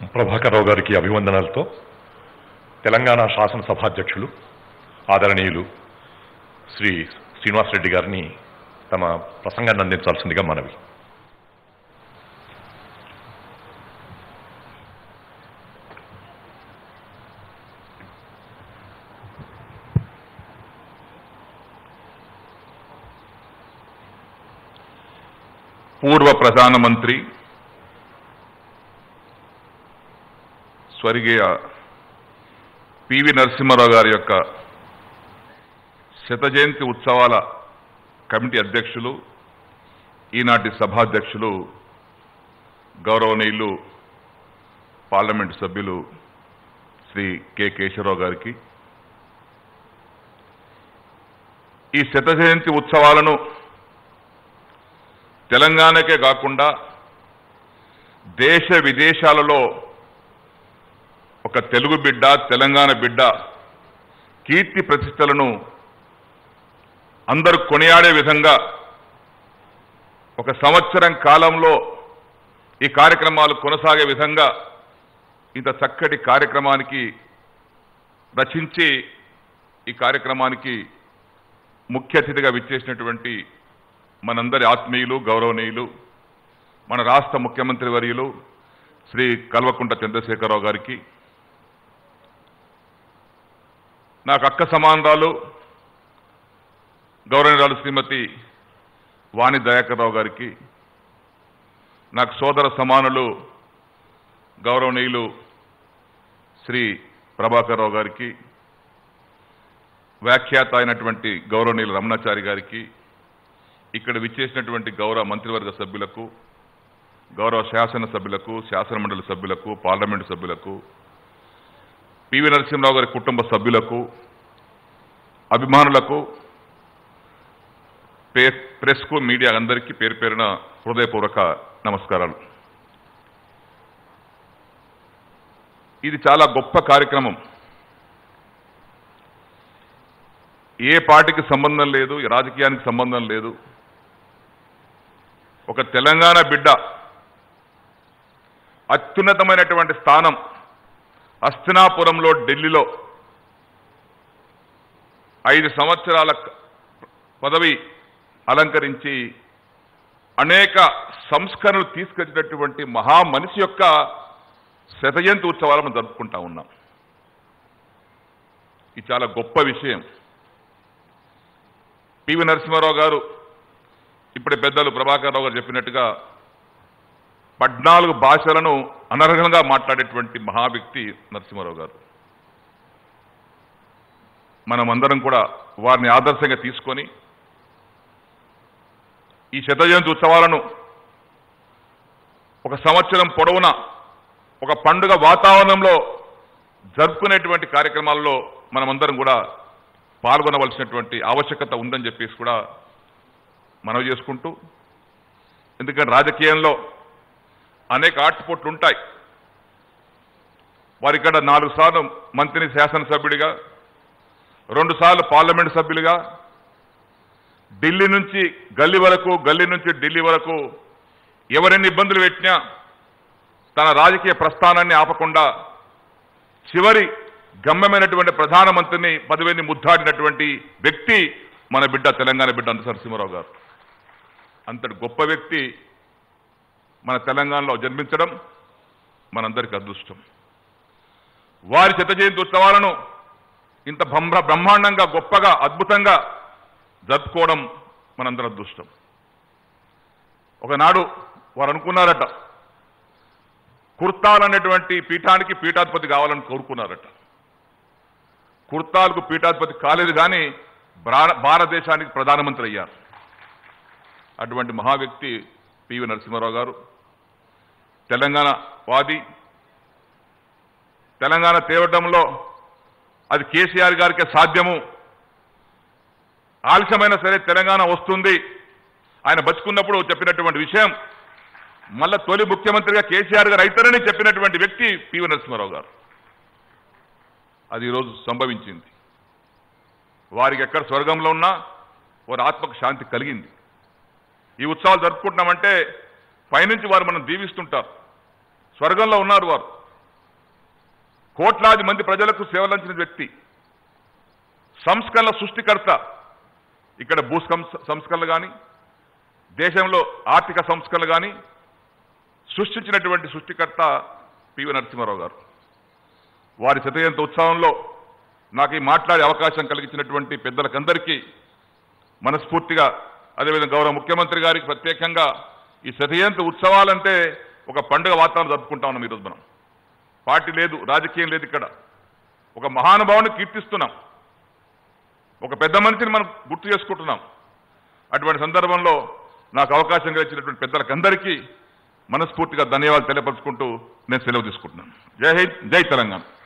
ప్రభాకరరావు గారికి అభివందనాలతో తెలంగాణ శాసనసభాధ్యక్షులు ఆదరణీయులు శ్రీ శ్రీనివాసరెడ్డి గారిని తమ ప్రసంగాన్ని అందించాల్సిందిగా మనవి పూర్వ ప్రధానమంత్రి స్వర్గీయ పివి నరసింహారావు గారి యొక్క శత జయంతి ఉత్సవాల కమిటీ అధ్యక్షులు ఈనాటి సభాధ్యక్షులు గౌరవనీయులు పార్లమెంటు సభ్యులు శ్రీ కె కేశవరావు గారికి ఈ శత జయంతి ఉత్సవాలను తెలంగాణకే కాకుండా దేశ విదేశాలలో ఒక తెలుగు బిడ్డ తెలంగాణ బిడ్డ కీర్తి ప్రతిష్టలను అందరూ కొనియాడే విధంగా ఒక సంవత్సరం కాలంలో ఈ కార్యక్రమాలు కొనసాగే విధంగా ఇంత చక్కటి కార్యక్రమానికి రచించి ఈ కార్యక్రమానికి ముఖ్య అతిథిగా విచ్చేసినటువంటి మనందరి ఆత్మీయులు గౌరవనీయులు మన రాష్ట్ర ముఖ్యమంత్రి వర్యులు శ్రీ కల్వకుంట చంద్రశేఖరరావు గారికి నాకు అక్క సమానరాలు గౌరవనీయురాలు శ్రీమతి వాణి దయాకర్రావు గారికి నాకు సోదర సమానులు గౌరవనీయులు శ్రీ ప్రభాకర్రావు గారికి వ్యాఖ్యాత అయినటువంటి గౌరవనీయులు రమణాచారి గారికి ఇక్కడ విచ్చేసినటువంటి గౌరవ మంత్రివర్గ సభ్యులకు గౌరవ శాసన సభ్యులకు శాసనమండలి సభ్యులకు పార్లమెంటు సభ్యులకు పివి నరసింహరావు గారి కుటుంబ సభ్యులకు అభిమానులకు పే- ప్రెస్కు మీడియా అందరికీ పేరు పేరున హృదయపూర్వక నమస్కారాలు ఇది చాలా గొప్ప కార్యక్రమం ఏ పార్టీకి సంబంధం లేదు ఏ రాజకీయానికి సంబంధం లేదు ఒక తెలంగాణ బిడ్డ అత్యున్నతమైనటువంటి స్థానం హస్తినాపురంలో ఢిల్లీలో ఐదు సంవత్సరాల క- పదవి అలంకరించి అనేక సంస్కరణలు తీసుకొచ్చినటువంటి మహా మనిషి యొక్క శతజయంతి ఉత్సవాలు మనం జరుపుకుంటా ఉన్నాం ఇది చాలా గొప్ప విషయం పివి నరసింహారావు గారు ఇప్పుడే పెద్దలు ప్రభాకర్ రావు గారు చెప్పినట్టుగా పద్నాలుగు భాషలను అనర్హంగా మాట్లాడేటువంటి మహా వ్యక్తి నరసింహారావు గారు మనమందరం కూడా వారిని ఆదర్శంగా తీసుకొని ఈ శత జయంతి ఉత్సవాలను ఒక సంవత్సరం పొడవునా ఒక పండుగ వాతావరణంలో జరుపుకునేటువంటి కార్యక్రమాల్లో మనమందరం కూడా పాల్గొనవలసినటువంటి ఆవశ్యకత ఉందని చెప్పేసి కూడా మనవి చేసుకుంటూ ఎందుకంటే రాజకీయంలో అనేక ఆటుపోట్లు ఉంటాయి వారి ఇక్కడ నాలుగు సార్లు మంత్రి శాసనసభ్యుడిగా రెండు సార్లు పార్లమెంట్ సభ్యులుగా ఢిల్లీ నుంచి గల్లీ వరకు గల్లీ నుంచి ఢిల్లీ వరకు ఎవరెన్ని ఇబ్బందులు పెట్టినా తన రాజకీయ ప్రస్థానాన్ని ఆపకుండా చివరి గమ్యమైనటువంటి ప్రధానమంత్రిని పదవిని ముద్దాడినటువంటి వ్యక్తి మన బిడ్డ తెలంగాణ బిడ్డ అంత నరసింహారావు గారు అంతటి గొప్ప వ్యక్తి మన తెలంగాణలో జన్మించడం మనందరికీ అదృష్టం వారి శత జయంతి ఉత్సవాలను ఇంత బ్రహ్మ బ్రహ్మాండంగా గొప్పగా అద్భుతంగా జరుపుకోవడం మనందరి అదృష్టం ఒకనాడు వారు అనుకున్నారట కుర్తాల్ అనేటువంటి పీఠానికి పీఠాధిపతి కావాలని కోరుకున్నారట కుర్తాలకు పీఠాధిపతి కాలేదు కానీ బ్రా- భారతదేశానికి ప్రధానమంత్రి అయ్యారు అటువంటి మహా వ్యక్తి పివి నరసింహారావు గారు తెలంగాణ వాది తెలంగాణ తేవడంలో అది కేసీఆర్ గారికే సాధ్యము ఆలస్యమైనా సరే తెలంగాణ వస్తుంది ఆయన బతుకున్నప్పుడు చెప్పినటువంటి విషయం మళ్ళా తొలి ముఖ్యమంత్రిగా కేసీఆర్ గారు అవుతారని చెప్పినటువంటి వ్యక్తి పివి నరసింహారావు గారు అది ఈరోజు సంభవించింది వారికి ఎక్కడ స్వర్గంలో ఉన్నా వారి ఆత్మకు శాంతి కలిగింది ఈ ఉత్సవాలు జరుపుకుంటున్నామంటే పైనుంచి వారు మనం దీవిస్తుంటారు స్వర్గంలో ఉన్నారు వారు కోట్లాది మంది ప్రజలకు సేవలంచిన వ్యక్తి సంస్కరణల సృష్టికర్త ఇక్కడ భూ సంస్- సంస్కరణలు కానీ దేశంలో ఆర్థిక సంస్కరణలు కానీ సృష్టించినటువంటి సృష్టికర్త పివి నరసింహారావు గారు వారి శతజయంత ఉత్సవంలో నాకు ఈ మాట్లాడే అవకాశం కలిగించినటువంటి పెద్దలకందరికీ మనస్ఫూర్తిగా అదేవిధంగా గౌరవ ముఖ్యమంత్రి గారికి ప్రత్యేకంగా ఈ శతజయంత ఉత్సవాలంటే ఒక పండుగ వాతావరణం జరుపుకుంటా ఉన్నాం ఈరోజు మనం పార్టీ లేదు రాజకీయం లేదు ఇక్కడ ఒక మహానుభావుని కీర్తిస్తున్నాం ఒక పెద్ద మనిషిని మనం గుర్తు చేసుకుంటున్నాం అటువంటి సందర్భంలో నాకు అవకాశం కలిగినటువంటి పెద్దలకందరికీ మనస్ఫూర్తిగా ధన్యవాదాలు తెలియపరుచుకుంటూ నేను సెలవు తీసుకుంటున్నాను జై హింద్ జై తెలంగాణ